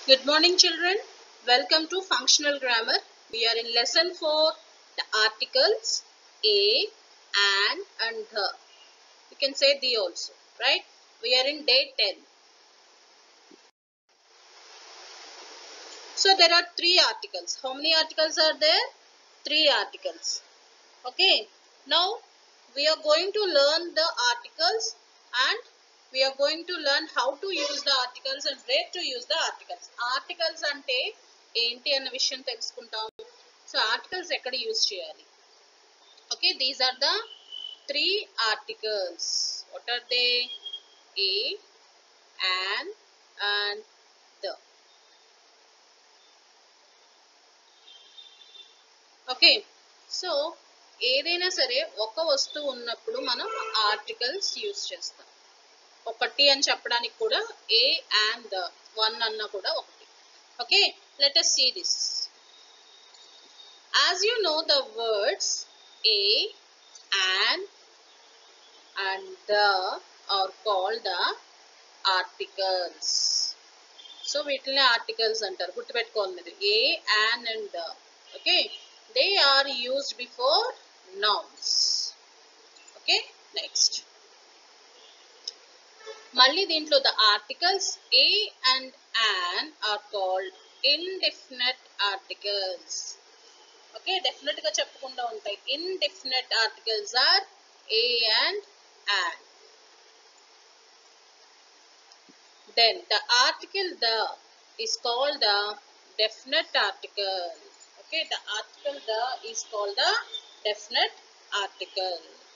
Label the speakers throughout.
Speaker 1: Good morning, children. Welcome to Functional Grammar. We are in lesson 4, the articles a, an, and the. You can say the also, right? We are in day 10. So there are three articles. How many articles are there? Three articles. Okay. Now we are going to learn the articles and we are going to learn how to use the articles and where to use the articles. Articles అంటే ఏంటి అన్న విషయం తెలుసుకుంటాం so articles ఎక్కడ use చేయాలి okay these are the three articles what are they a and and the okay so ఏదైనా సరే ఒక వస్తువు ఉన్నప్పుడు మనం ఆర్టికల్స్ యూజ్ చేస్తాం ఒకటి అని చెప్పడానికి కూడా ఏ అండ్ ద వన్ అన్న కూడా ఒకటి okay let us see this as you know the words a and and the are called the articles so వీటిని ఆర్టికల్స్ అంటారు గుర్తుపెట్టుకోవాలి మీరు a an and the okay they are used before nouns okay next మళ్ళీ దీంట్లో the articles a and an are called indefinite articles okay definite గా చెప్పకుండా ఉంటాయి indefinite articles are a and an then the article the is called the definite article okay the article the is called the definite article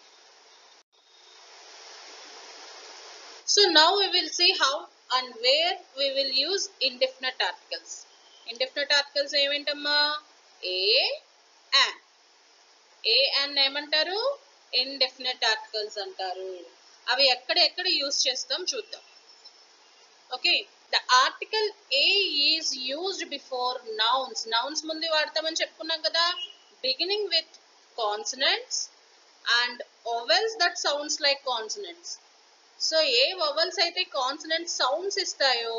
Speaker 1: so now we will see how and where we will use indefinite articles indefinite articles ఏమేంటమ్మా a and a and ఏమంటారు indefinite articles అంటారు అవి ఎక్కడ ఎక్కడ use చేస్తాం చూద్దాం okay the article a is used before nouns nouns ముందు వాడతామని చెప్పుకున్నాం కదా beginning with consonants and vowels that sounds like consonants so a vowels అయితే కాన్సనెంట్ సౌండ్స్ ఇస్తాయో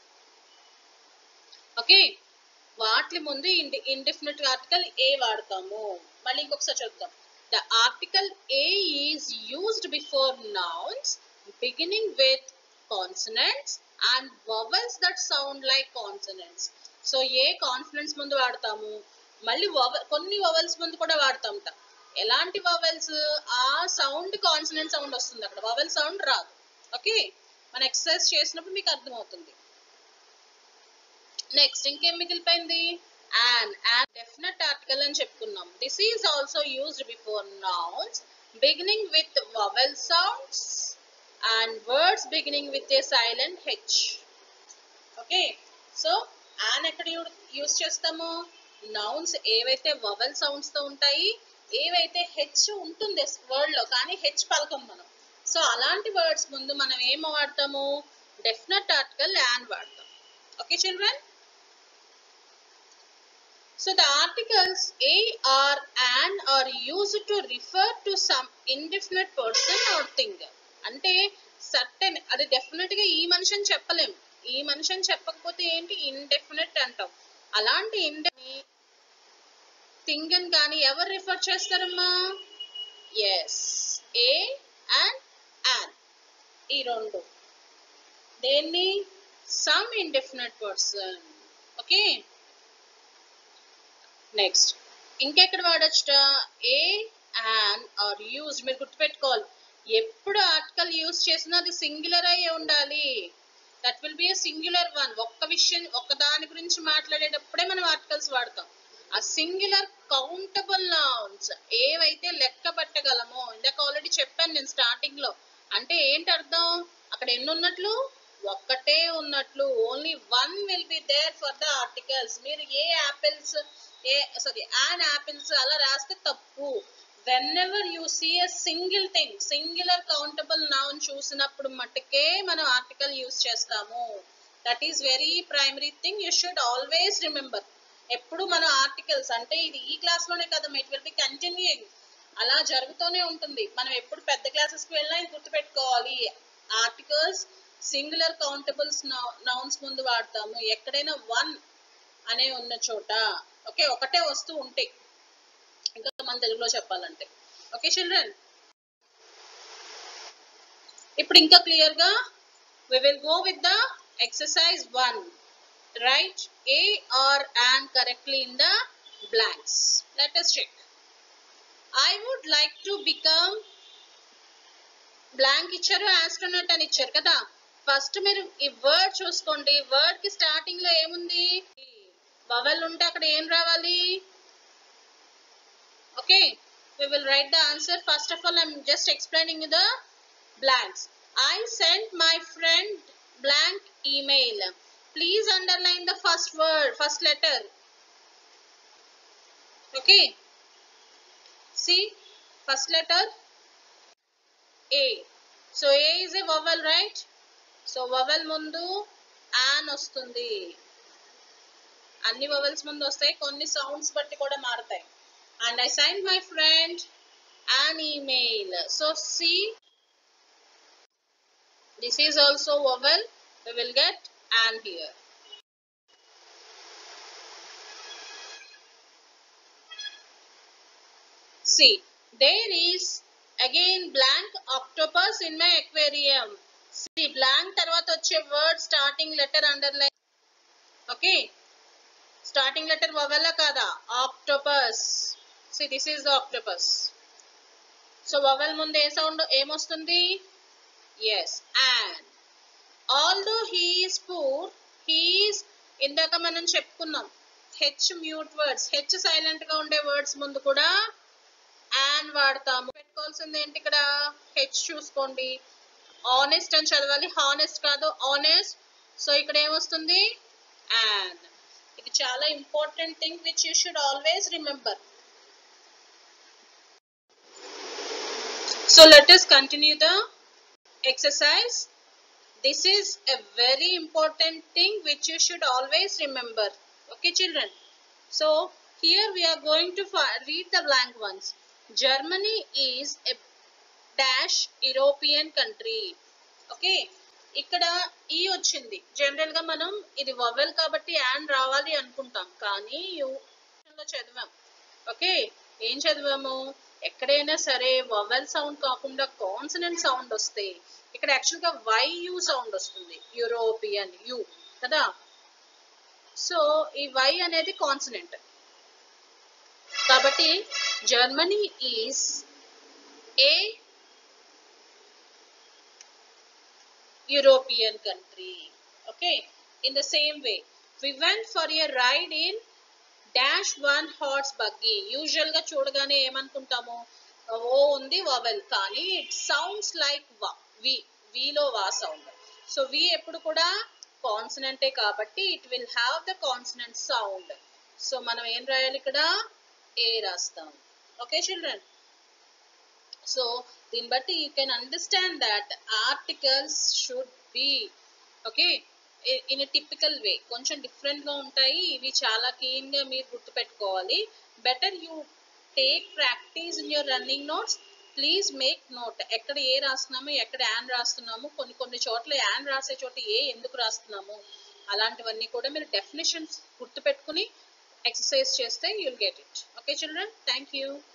Speaker 1: ఓకే వాటి ముందు ఇండి ఇండెఫినెట్ ఆర్టికల్ ఏ వాడతాము మళ్ళీ ఇంకొకసారి చూద్దాం the article a is used before nouns beginning with consonants and vowels that sound like consonants so a confidence ముందు వాడతాము మళ్ళీ వవ కొన్ని వవల్స్ ముందు కూడా వాడతాంట ఎలాంటి వవెల్స్ ఆ సౌండ్ కాన్సనెంట్ సౌండ్ వస్తుంది అక్కడ వవెల్ సౌండ్ రాదు ఓకే మన ఎక్సర్సైజ్ చేసినప్పుడు మీకు అర్థమవుతుంది నెక్స్ట్ ఇంకేం మిగిలిపోయింది అండ్ అండ్ డెఫినెట్ ఆర్టికల్ అని చెప్పుకున్నాం this is also used before nouns beginning with vowel sounds and words beginning with a silent H okay so an ఎక్కడ యూజ్ చేస్తాము నౌన్స్ ఏవైతే వవెల్ సౌండ్స్ తో ఉంటాయి ఏవైతే హెచ్ ఉంటుంది వర్డ్ లో కానీ హెచ్ పలకం మనం సో అలాంటి వర్డ్స్ ముందు మనం ఏం వాడతాము డెఫినెట్ ఆర్టికల్ యాన్ వాడతాం okay children so the articles a or an are use to refer to some indefinite person or thing అంటే సర్టెన్ అది డెఫినెట్ గా ఈ మనిషి అని చెప్పలేం ఈ మనిషి అని చెప్పకపోతే ఏంటి ఇండెఫినెట్ అంటాం అలాంటి ఇండె థింగ్ అని కానీ ఎవరు రిఫర్ చేస్తారమ్మా ఎస్ ఏ అండ్ యాన్ ఈ రెండు దేన్ని some indefinite person okay next ఇంకెక్కడ వాడచ్చుట ఏ యాన్ ఆర్ యూజ్ మీరు గుర్తుపెట్టుకోవాలి ఎప్పుడు ఆర్టికల్ యూజ్ చేసినా అది సింగులర్ అయ్యే ఉండాలి that will be a singular one ఒక్క విషయం ఒక్క దాని గురించి మాట్లాడేటప్పుడే మనం ఆర్టికల్స్ వాడతాం ఆ సింగులర్ కౌంటబుల్ నౌన్స్ ఏవైతే లెక్క పట్టగలమో ఇందాక ఆల్రెడీ చెప్పాను నేను స్టార్టింగ్ లో అంటే ఏంటి అర్థం అక్కడ ఎన్ని ఉన్నట్లు ఒక్కటే ఉన్నట్లు only one will be there for the articles మీరు a apples a sorry an apples అలా రాస్తే తప్పు whenever you see a single thing singular countable noun చూసినప్పుడు మట్టుకే మనం ఆర్టికల్ యూస్ చేస్తాము that is very primary thing you should always remember ఎప్పుడు మన ఆర్టికల్స్ అంటే ఇది ఈ క్లాస్ లోనే కదా ఇట్ విల్ బి కంటిన్యూయింగ్ అలా జరుగుతూనే ఉంటుంది మనం ఎప్పుడు పెద్ద క్లాసెస్కి వెళ్ళినా ఇది గుర్తుపెట్టుకోవాలి ఆర్టికల్స్ సింగులర్ కౌంటబుల్స్ నౌన్స్ ముందు వాడతాము ఎక్కడైనా వన్ అనే ఉన్న చోట ఓకే ఒకటే వస్తూ ఉంటాయి ఇంకా మన తెలుగులో చెప్పాలంటే ఓకే చిల్డ్రన్ ఇప్పుడు ఇంకా క్లియర్ గా we will go with the exercise 1 write a or an correctly in the blanks let us check i would like to become blank ఇచ్చారు ఆస్ట్రోనట్ అని ఇచ్చారు కదా ఫస్ట్ మీరు ఈ వర్డ్ చూసుకోండి వర్డ్ కి స్టార్టింగ్ లో ఏముంది వవల్ ఉంటే అక్కడ ఏం రావాలి okay we will write the answer first of all i'm just explaining the blanks i sent my friend blank email please underline the first word first letter okay see first letter a so a is a vowel right so vowel ముందు an వస్తుంది అన్ని vowels ముందు వస్తాయి కొన్ని sounds బట్టి కూడా మారుతాయి and I sent my friend an email. So see, this is also vowel. We will get an here. See, there is again blank octopus in my aquarium. See, blank తర్వాత వచ్చే word starting letter underline. Okay. Starting letter వవెల్లా కాదా octopus see this is the octopus so vowel ముందు a sound ఏమొస్తుంది yes and also హీస్ పూర్ హీస్ ఇందాక మనం చెప్పుకున్నాం H mute words H silent గా ఉండే వర్డ్స్ ముందు కూడా యాన్ వాడతాము పెట్టుకోవాల్సింది ఏంటి ఇక్కడ హెచ్ చూసుకోండి ఆనెస్ట్ అని చదవాలి హానెస్ట్ కాదు ఆనెస్ట్ సో ఇక్కడ ఏమొస్తుంది యాన్ ఇది చాలా important thing which you should always remember so let us continue the exercise this is a very important thing which you should always remember okay children so here we are going to fi- read the blank ones germany is a dash european country okay ఇక్కడ ఈ వచ్చింది general గా మనం ఇది vowel కాబట్టి an రావాలి అనుకుంటాం కానీ యు- లో చదివాం ఓకే ఏం చదివాము ఎక్కడైనా సరే వవెల్ సౌండ్ కాకుండా కాన్సనెంట్ సౌండ్ వస్తే ఇక్కడ యాక్చువల్ గా వై యు సౌండ్ వస్తుంది యూరోపియన్ యు కదా సో ఈ వై అనేది కాన్సనెంట్ కాబట్టి Germany is a European country. Okay. In the same way, we went for a ride in dash one horse buggy. Usual గా చూడగానే ఏమనుకుంటాము ఓ ఉంది వవెల్ కానీ ఇట్ సౌండ్స్ లైక్ వా వి విలో వా సౌండ్ సో వి ఎప్పుడు కూడా కాన్సనెంటే కాబట్టి it will have the consonant sound so మనం ఏం రాయాలి ఇక్కడ ఏ రాస్తాం ఓకే చిల్డ్రన్ సో దీన్ని బట్టి you can understand that articles should be okay in a typical way కొంచెం different గా ఉంటాయి ఇవి చాలా keen గా మీరు గుర్తుపెట్టుకోవాలి better you take practice in your running notes please make note ఎక్కడ ఏ రాస్తున్నాము ఎక్కడ యాన్ రాస్తున్నాము కొన్ని కొన్ని చోట్ల యాన్ రాసే చోట ఏ ఎందుకు రాస్తున్నాము అలాంటివన్నీ కూడా మీరు డెఫినేషన్స్ గుర్తుపెట్టుకుని ఎక్సర్సైజ్ చేస్తే you'll get it okay children thank you